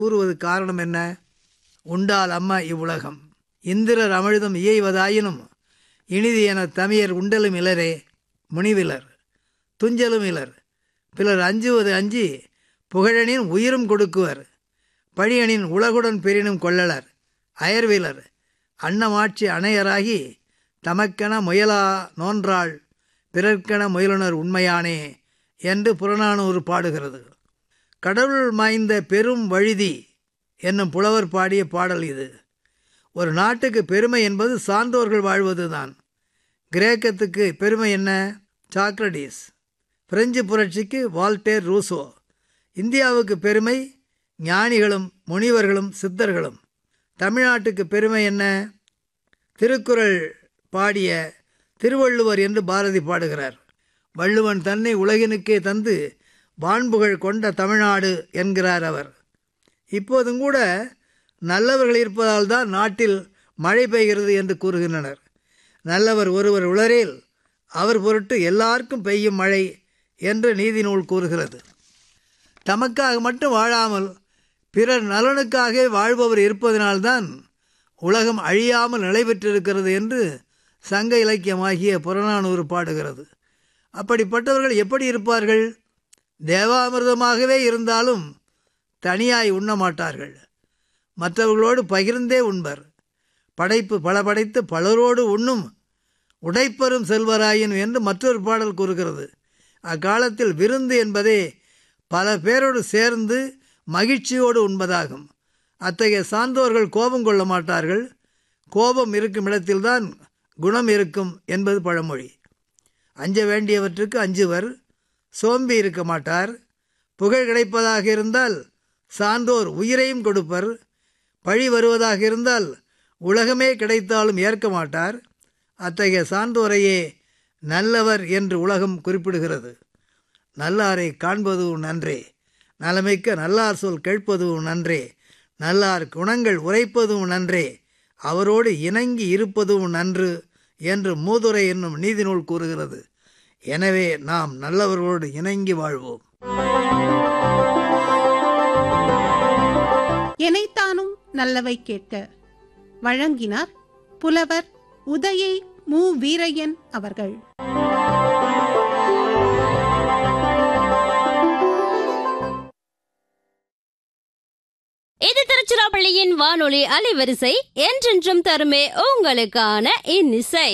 கூறுவது காரணம் என்ன உண்டால் அம்மா இவ்வுலகம் இந்திரர் அமிழ்தம் இயைவதாயினும் இனிது என தமியர் உண்டலும் இலரே முனிவிலர் துஞ்சலும் இலர் பிலர் அஞ்சுவது அஞ்சி புகழனின் உயிரும் கொடுக்குவர் பழியனின் உலகுடன் பெரினும் கொள்ளலர் அயர்விலர் அன்னமாட்சி அணையராகி தமக்கென முயலா நோன்றாள் பிறர்க்கென முயலுனர் உண்மையானே என்று புறநானூறு பாடுகிறது கடவுள் மாய்ந்த பெரும் வழுதி என்னும் புலவர் பாடிய பாடல் இது ஒரு நாட்டுக்கு பெருமை என்பது சான்றோர்கள் வாழ்வதுதான் கிரேக்கத்துக்கு பெருமை என்ன சாக்ரடீஸ் பிரெஞ்சு புரட்சிக்கு வால்டேர் ரூசோ இந்தியாவுக்கு பெருமை ஞானிகளும் முனிவர்களும் சித்தர்களும் தமிழ்நாட்டுக்கு பெருமை என்ன திருக்குறள் பாடிய திருவள்ளுவர் என்று பாரதி பாடுகிறார் வள்ளுவன் தன்னை உலகினுக்கே தந்து வான்புகழ் கொண்ட தமிழ்நாடு என்கிறார் அவர் இப்போதும் கூட நல்லவர்கள் இருப்பதால் தான் நாட்டில் மழை பெய்கிறது என்று கூறுகின்றனர் நல்லவர் ஒருவர் உளரேல் அவர் பொருட்டு எல்லாருக்கும் பெய்யும் மழை என்று நீதி நூல் கூறுகிறது தமக்காக மட்டும் வாழாமல் பிறர் நலனுக்காக வாழ்பவர் இருப்பதனால்தான் உலகம் அழியாமல் நிலை பெற்றிருக்கிறது என்று சங்க இலக்கியமாகிய புறநானூறு பாடுகிறது அப்படிப்பட்டவர்கள் எப்படி இருப்பார்கள் தேவாமிர்தமாகவே இருந்தாலும் தனியாய் உண்ண மாட்டார்கள் மற்றவர்களோடு பகிர்ந்தே உண்பர் படைப்பு பல படைத்து பலரோடு உண்ணும் உடைப்பெறும் செல்வராயின் என்று மற்றொரு பாடல் கூறுகிறது அக்காலத்தில் விருந்து என்பதே பல பேரோடு சேர்ந்து மகிழ்ச்சியோடு உண்பதாகும் அத்தகைய சான்றோர்கள் கோபம் கொள்ள மாட்டார்கள் கோபம் இருக்கும் இடத்தில்தான் குணம் இருக்கும் என்பது பழமொழி அஞ்ச வேண்டியவற்றுக்கு அஞ்சுவர் சோம்பி இருக்க மாட்டார் புகழ் கிடைப்பதாக இருந்தால் சான்றோர் உயிரையும் கொடுப்பர் பழி வருவதாக இருந்தால் உலகமே கிடைத்தாலும் ஏற்க மாட்டார் அத்தகைய சான்றோரையே நல்லவர் என்று உலகம் குறிப்பிடுகிறது நல்லாரை காண்பதும் நன்றே நலமிக்க நல்லார் சொல் கேட்பதும் நன்றே நல்லார் குணங்கள் உரைப்பதும் நன்றே அவரோடு இணங்கி இருப்பதும் நன்று என்று மூதுரை என்னும் நீதி நூல் கூறுகிறது எனவே நாம் நல்லவர்களோடு இணங்கி வாழ்வோம் எனைத்தானும் நல்லவை கேட்க வழங்கினார் புலவர் உதயை மு வீரையன் அவர்கள் இது திருச்சிராப்பள்ளியின் வானொலி அலைவரிசை என்றென்றும் தருமே உங்களுக்கான இன்னிசை